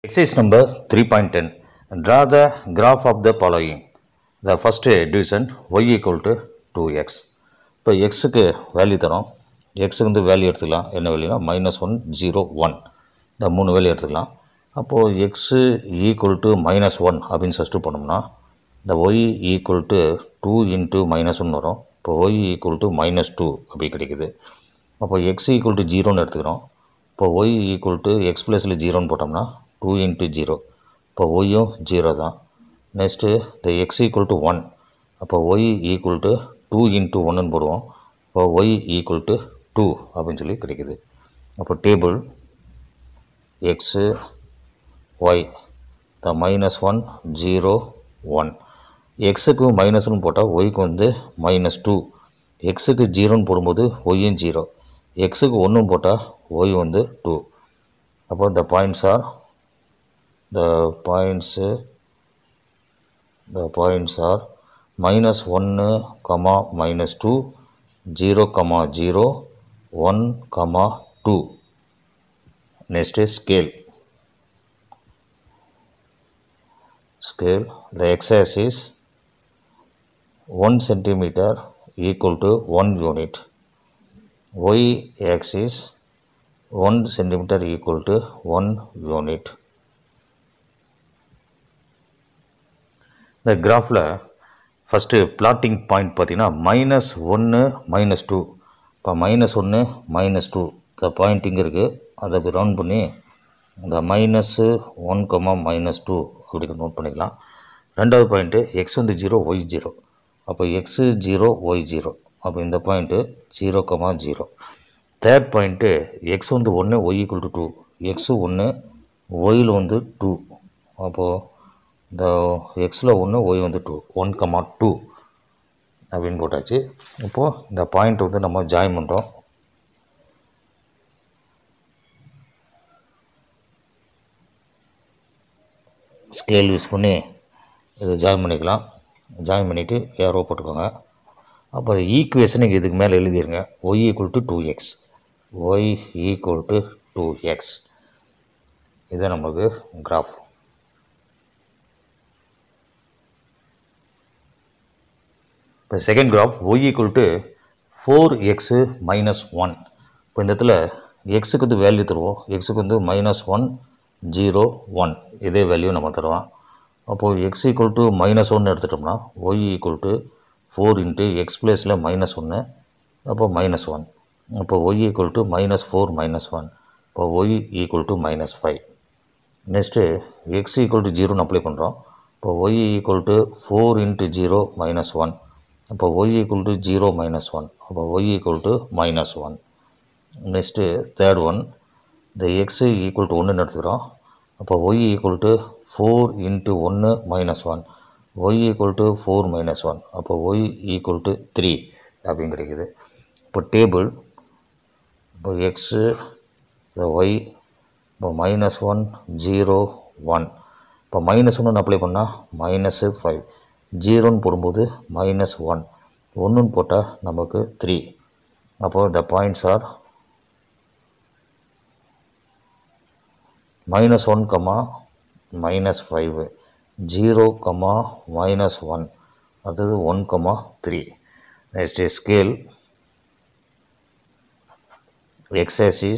Exercise number 3.10. Draw the graph of the following. The first division y equal to 2x. இப்போ எக்ஸுக்கு value தரோம் எக்ஸுக்கு வந்து value எடுத்துக்கலாம் என்ன வேல்யூனா மைனஸ் ஒன் ஜீரோ ஒன் இந்த மூணு வேல்யூ எடுத்துக்கலாம் அப்போது x equal to minus one அப்படின்னு சப்ஸ்டியூட் பண்ணோம்னா இந்த y equal to two into minus one வரும் இப்போ y equal to minus two அப்படி கிடைக்குது அப்போ எக்ஸ் ஈக்குவல் டு ஜீரோன்னு எடுத்துக்கிறோம் இப்போ ஒய் ஈக்குவல் டு எக்ஸ் ப்ளஸில் ஜீரோன்னு போட்டோம்னா டூ இன்ட்டு ஜீரோ இப்போ ஒய்யும் ஜீரோ தான் நெக்ஸ்ட்டு இந்த எக்ஸ் ஈக்குவல் டு ஒன் அப்போ y equal to two into ஒன்றுன்னு போடுவோம் இப்போ ஒய் ஈக்குவல் டு டூ அப்படின்னு சொல்லி கிடைக்குது அப்போ table x y the minus one zero one எக்ஸுக்கு மைனஸ் ஒன் போட்டால் ஒய்க்கு வந்து மைனஸ் டூ எக்ஸுக்கு ஜீரோன்னு போடும்போது ஒய்யும் ஜீரோ எக்ஸுக்கு ஒன்றும் போட்டால் ஒய் வந்து டூ அப்போ the points are the points the points are minus ஒன்று comma minus two zero comma zero one comma two next scale scale the x is 1 centimeter equal to 1 unit y axis 1 centimeter equal to 1 unit இந்த கிராஃபில் first plotting point பார்த்தீங்கன்னா minus ஒன்று minus two இப்போ minus ஒன்று minus two இந்த point இங்கே இருக்குது அதை ரவுண்ட் பண்ணி இந்த minus one comma minus two அப்படி நோட் பண்ணிக்கலாம் ரெண்டாவது பாயிண்ட்டு எக்ஸ் வந்து ஜீரோ ஒய் ஜீரோ அப்போ எக்ஸு ஜீரோ ஒய் ஜீரோ அப்போ இந்த point zero comma zero third point x வந்து ஒன்று y equal to two x ஒன்று ஒயில் வந்து டூ அப்போது இந்த எக்ஸில் ஒன்று ஒய் வந்து டூ ஒன் கமா டூ அப்படின்னு போட்டாச்சு இப்போது இந்த பாயிண்ட் வந்து நம்ம ஜாயின் பண்ணுறோம் ஸ்கேல் யூஸ் பண்ணி இது ஜாயின் பண்ணிக்கலாம் ஜாயின் பண்ணிவிட்டு ஏரோ போட்டுக்கோங்க அப்போ ஈக்குவேஷன் நீங்கள் இதுக்கு மேலே எழுதிருங்க y equal to two x y equal to two x இது நமக்கு கிராஃப் இப்போ second graph y equal to four x minus one இப்போ இந்த இடத்துல எக்ஸுக்கு வந்து வேல்யூ தருவோம் எக்ஸுக்கு வந்து மைனஸ் ஒன் ஜீரோ ஒன் இதே வேல்யூ நம்ம தருவோம் அப்போது எக்ஸ் ஈக்குவல் டு மைனஸ் ஒன்று எடுத்துட்டோம்னா y equal to four into x ப்ளஸில் மைனஸ் ஒன்று அப்போ மைனஸ் ஒன் அப்போ y equal to minus four minus one இப்போ y equal to minus five next x equal to ஜீரோன்னு அப்ளை பண்ணுறோம் இப்போ y equal to four into zero minus one அப்போ y equal to zero minus one அப்போ y equal to minus one next third one இந்த x equal to ஒன்றுன்னு எடுத்துக்கிறோம் அப்போ y equal to four into ஒன்று minus one y equal to four minus one அப்போ y equal to three அப்படின்னு கிடைக்குது இப்போ டேபிள் இப்போ எக்ஸு இந்த ஒய் இப்போ மைனஸ் ஒன் ஜீரோ ஒன் இப்போ மைனஸ் ஒன்று அப்ளை பண்ணால் மைனஸு ஃபைவ் ஜீரோன்னு போடும்போது மைனஸ் ஒன் ஒன்றுன்னு போட்டால் நமக்கு த்ரீ அப்போது the points are minus one comma minus five zero comma minus one அடுத்தது one comma three next scale x axis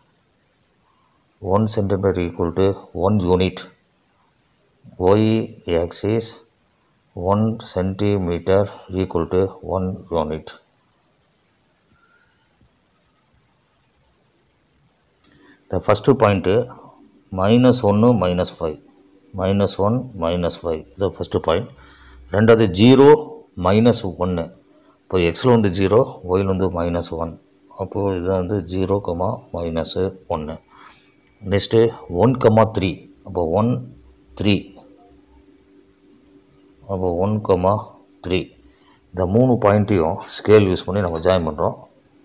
1 centimeter equal to 1 unit y axis 1 centimeter equal to 1 unit the first point minus 1 minus 5 minus 1 minus 5 the first point ரெண்டாவது zero minus ஒன்று இப்போ எக்ஸில் வந்து zero ஒயில் வந்து minus one அப்போது இது வந்து ஜீரோ கமா மைனஸு ஒன்று நெக்ஸ்ட்டு ஒன் கமா த்ரீ அப்போ ஒன் த்ரீ அப்போ ஒன் கமா த்ரீ இந்த மூணு பாயிண்ட்டையும் ஸ்கேல் யூஸ் பண்ணி நம்ம ஜாயின் பண்ணுறோம்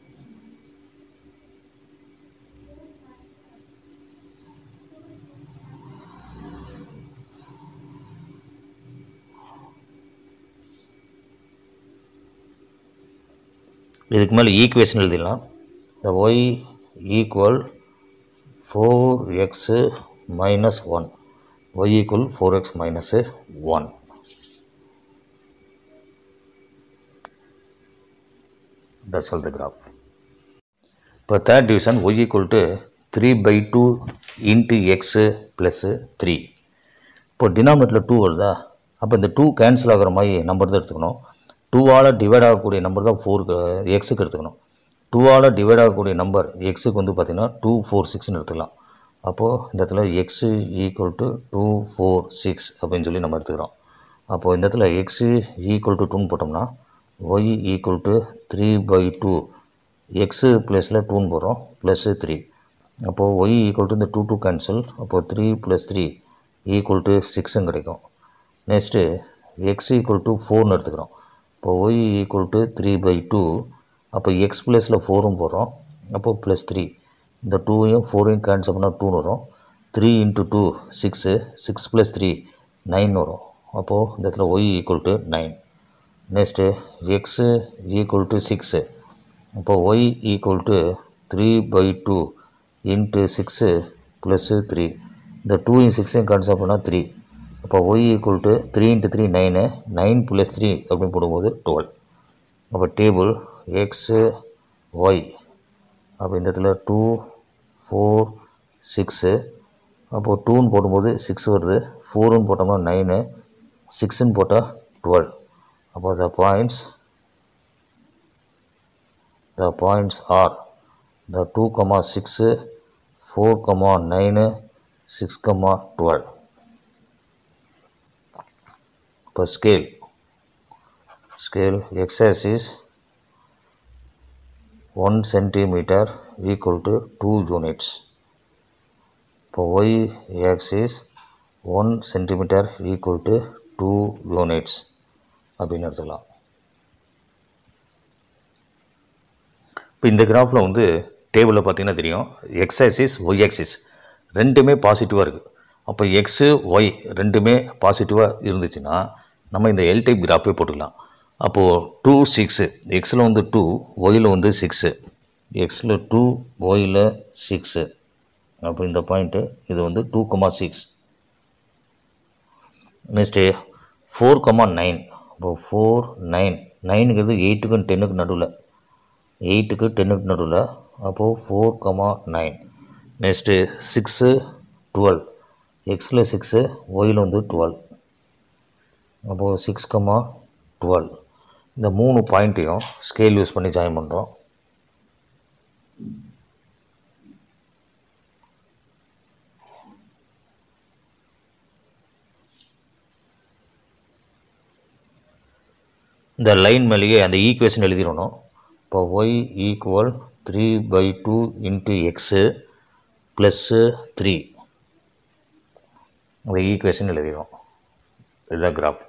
இதுக்கு மேலே ஈக்குவேஷன் எழுதிடலாம் the y equal four x minus one y equal four x minus one that's all the graph இப்போ third division y equal to three by two into x plus three இப்போ டினாமினேட்டில் two வருதா அப்போ இந்த two cancel ஆகிற மாதிரி number தான் எடுத்துக்கணும் டூவால் டிவைட் ஆகக்கூடிய நம்பர் தான் ஃபோருக்கு எக்ஸுக்கு எடுத்துக்கணும் டூவால் டிவைட் ஆகக்கூடிய நம்பர் எக்ஸுக்கு வந்து பார்த்திங்கன்னா டூ ஃபோர் சிக்ஸ்னு எடுத்துக்கலாம் அப்போது இந்த இடத்துல x equal to two four six அப்படின்னு சொல்லி நம்ம எடுத்துக்கிறோம் அப்போது இந்த இடத்துல எக்ஸு ஈக்குவல் டு டூன்னு போட்டோம்னா y equal to three by two x ப்ளஸில் டூன்னு போடுறோம் ப்ளஸ்ஸு த்ரீ அப்போது ஒய் ஈக்குவல் டு இந்த டூ டூ கேன்சல் அப்போது three plus three equal to சிக்ஸும் கிடைக்கும் நெக்ஸ்ட்டு எக்ஸ் ஈக்குவல் டு ஃபோர்னு எடுத்துக்கிறோம் இப்போ y equal to three by two அப்போ எக்ஸ் ப்ளஸில் ஃபோரும் போடுறோம் அப்போது ப்ளஸ் த்ரீ இந்த டூவையும் ஃபோரையும் கேன்சல் பண்ணால் டூன்னு வரும் three into two six six plus three nine வரும் அப்போது இந்த இடத்துல y equal to nine next x equal to six அப்போ y equal to three by two into six plus three இந்த டூயும் சிக்ஸையும் கேன்சல் பண்ணால் த்ரீ அப்போ y equal to three into three nine nine plus three அப்படின்னு போடும்போது twelve அப்போ table x Y அப்போ இந்த இடத்துல டூ ஃபோர் சிக்ஸு அப்போது டூன்னு போடும்போது சிக்ஸ் வருது ஃபோருன்னு போட்டோம்னா நைனு சிக்ஸுன்னு போட்டால் டுவெல் அப்போ the points the points are the two comma six four comma nine six comma twelve இப்போ scale scale x axis 1 centimeter equal to 2 units இப்போ y axis 1 centimeter equal to 2 units அப்படின்னு எடுத்துக்கலாம் இப்போ இந்த கிராஃபில் வந்து டேபிளில் பார்த்தீங்கன்னா தெரியும் எக்ஸ் ஆக்சிஸ் ஒய் ஆக்சிஸ் ரெண்டுமே பாசிட்டிவாக இருக்குது அப்போ எக்ஸு ஒய் ரெண்டுமே பாசிட்டிவாக இருந்துச்சுன்னா நம்ம இந்த எல் டைப் கிராஃபே போட்டுக்கலாம் அப்போது டூ சிக்ஸு எக்ஸில் வந்து டூ ஒயில் வந்து சிக்ஸு எக்ஸில் டூ ஒயில் சிக்ஸு அப்போ இந்த பாயிண்ட்டு இது வந்து two comma six next four comma nine இப்போ ஃபோர் நைன் நைனுங்கிறது எயிட்டுக்கும் டென்னுக்கு நடுவில் எயிட்டுக்கு டென்னுக்கு நடுவில் அப்போது four comma nine next six twelve எக்ஸில் சிக்ஸு ஒயில் வந்து டுவெல் அப்போது சிக்ஸ் கமா டுவெல் இந்த மூணு பாயிண்ட்டையும் ஸ்கேல் யூஸ் பண்ணி ஜாயின் பண்ணுறோம் இந்த லைன் மேலேயே அந்த ஈக்குவேஷன் எழுதிடணும் இப்போ y equal three by two into x plus three அந்த ஈக்குவேஷன் எழுதிடும் இதுதான் கிராஃப்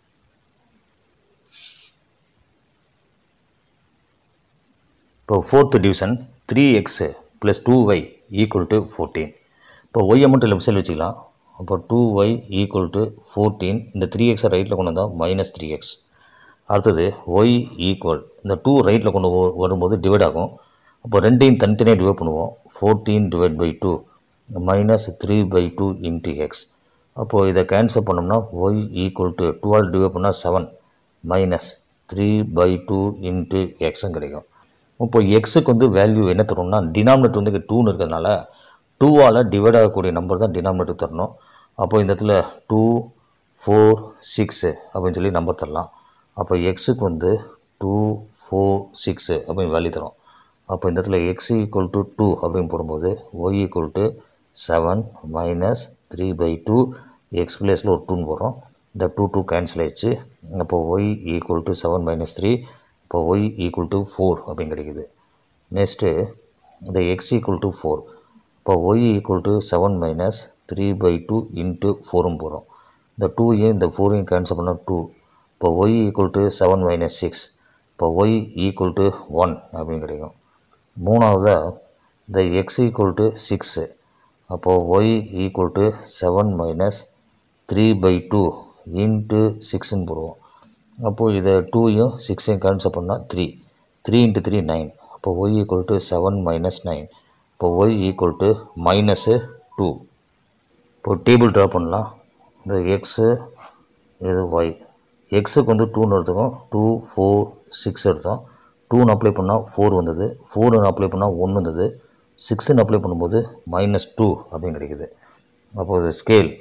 இப்போ fourth division three x plus two y equal to fourteen இப்போ ஒய்யை மட்டும் லெஃப்ட் சைடு வச்சுக்கலாம் அப்போ two y equal to fourteen இந்த த்ரீ எக்ஸை ரைட்டில் கொண்டு வந்தால் மைனஸ் த்ரீ எக்ஸ் அடுத்தது ஒய் ஈக்குவல் இந்த டூ ரைட்டில் கொண்டு வ- வரும்போது டிவைட் ஆகும் அப்போ ரெண்டையும் தனித்தனியாக டிவைட் பண்ணுவோம் fourteen divide by two minus three by two into x அப்போது இதை கேன்சல் பண்ணோம்னா y equal to twelve divide பண்ணால் seven minus three by two into எக்ஸும் கிடைக்கும் இப்போ எக்ஸுக்கு வந்து வேல்யூ என்ன தரும்னா டினாமினேட் வந்து இங்கே டூன்னு இருக்கிறதுனால டூவால் டிவைட் ஆகக்கூடிய நம்பர் தான் டினாமினேட்டர் தரணும் அப்போ இந்த இடத்துல டூ ஃபோர் சிக்ஸு அப்படின்னு சொல்லி நம்பர் தரலாம் அப்போ எக்ஸுக்கு வந்து டூ ஃபோர் சிக்ஸு அப்படின்னு வேல்யூ தரும் அப்போ இந்த இடத்துல எக்ஸ் ஈக்குவல் டு டூ அப்படின்னு போடும்போது y equal to seven minus three by two x ப்ளேஸில் ஒரு டூன்னு போடுறோம் இந்த டூ டூ கேன்சல் ஆயிடுச்சு அப்போ y equal to seven minus three இப்போ ஒய் ஈக்குவல் டு ஃபோர் அப்படின்னு கிடைக்குது நெக்ஸ்ட்டு இந்த எக்ஸ் ஈக்குவல் டு ஃபோர் இப்போ y equal to seven minus three by two into ஃபோரும் போகிறோம் இந்த டூயையும் இந்த ஃபோரையும் கேன்சல் பண்ணால் டூ இப்போ y equal to seven minus six இப்போ ஒய் ஈக்குவல் டு ஒன் அப்படின்னு கிடைக்கும் மூணாவதாக இந்த எக்ஸ் ஈக்குவல் டு சிக்ஸு அப்போது y equal to seven minus three by two into சிக்ஸ்ன்னு போடுவோம் அப்போது இதை டூயும் சிக்ஸையும் கேன்சல் பண்ணால் three three into three nine அப்போ y equal to seven minus nine இப்போ y equal to minus two இப்போ டேபிள் ட்ரா பண்ணலாம் இந்த எக்ஸு இது ஒய் எக்ஸுக்கு வந்து டூன்னு எடுத்துக்கோம் டூ ஃபோர் சிக்ஸ் எடுத்தோம் டூன்னு அப்ளை பண்ணால் ஃபோர் வந்தது ஃபோர்னு அப்ளை பண்ணால் ஒன்று வந்தது சிக்ஸ்ன்னு அப்ளை பண்ணும்போது மைனஸ் டூ அப்படின்னு கிடைக்குது அப்போது இது ஸ்கேல்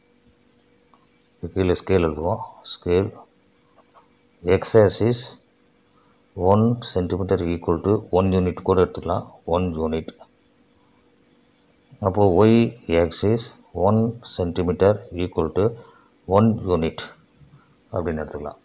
கீழே ஸ்கேல் எழுதுவோம் scale x axis one centimetre equal to one unit கூட எடுத்துக்கலாம் ஒன் யூனிட் அப்போது y axis one centimetre equal to one unit அப்படின்னு எடுத்துக்கலாம்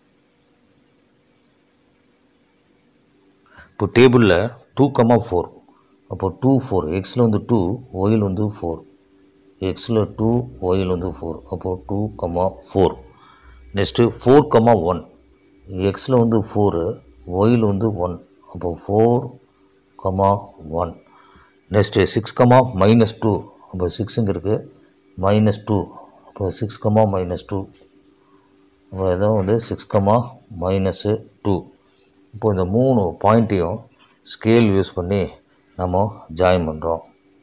இப்போ டேபிளில் டூ கமா ஃபோர் அப்போ டூ ஃபோர் எக்ஸில் வந்து டூ ஒயில் வந்து ஃபோர் எக்ஸில் டூ ஒயில் வந்து ஃபோர் அப்போது two comma four next four comma one எக்ஸில் வந்து ஃபோரு ஒயில் வந்து ஒன் அப்போ four comma one next six comma minus two அப்போ சிக்ஸுங்க இருக்குது மைனஸ் டூ அப்போ சிக்ஸ் கமா மைனஸ் டூ அப்போ இதான் வந்து சிக்ஸ் கமா மைனஸு டூ இப்போ இந்த மூணு பாயிண்ட்டையும் ஸ்கேல் யூஸ் பண்ணி நம்ம ஜாயின் பண்ணுறோம்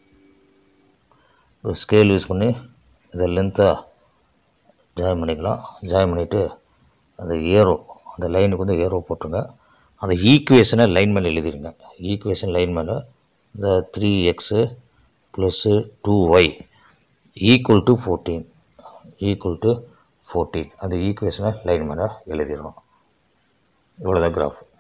ஸ்கேல் யூஸ் பண்ணி இதை லென்த்தாக ஜாயின் பண்ணிக்கலாம் ஜாயின் பண்ணிவிட்டு அந்த ஏரோ அந்த லைனுக்கு வந்து ஏரோ போட்டுருங்க அந்த ஈக்குவேஷனை லைன் மேலே எழுதிருங்க ஈக்குவேஷன் லைன் மேலே இந்த three x plus two y equal to fourteen equal to fourteen அந்த ஈக்குவேஷனை லைன் மேலே எழுதிடணும் இவ்வளோதான் கிராஃப்